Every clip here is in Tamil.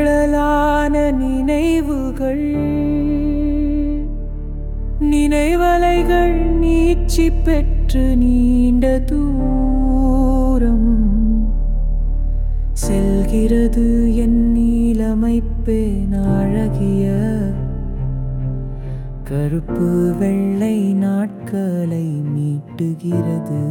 நிழலான நினைவுகள் நினைவலைகள் நீச்சி பெற்று நீண்ட தூரம் செல்கிறது என் நீலமைப்பேன் அழகிய கருப்பு வெள்ளை நாட்களை மீட்டுகிறது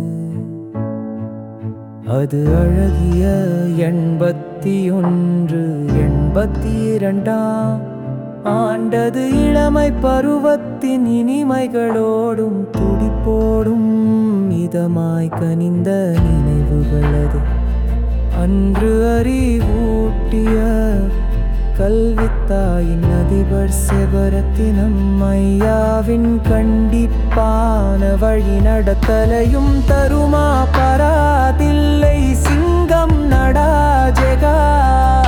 அது அழகிய எண்பத்தி ஒன்று எண்பத்தி இரண்டாம் ஆண்டது இளமை பருவத்தின் இனிமைகளோடும் துடிப்போடும் இதமாய் கனிந்த நினைவுகளது அன்று அறிவூட்டிய கல்வித்தாயின் அதிபர் செபரத்தினம் ஐயாவின் கண்டிப்பான வழி நடத்தலையும் தருமா பராதில்லை சிங்கம் நடா ஜெகா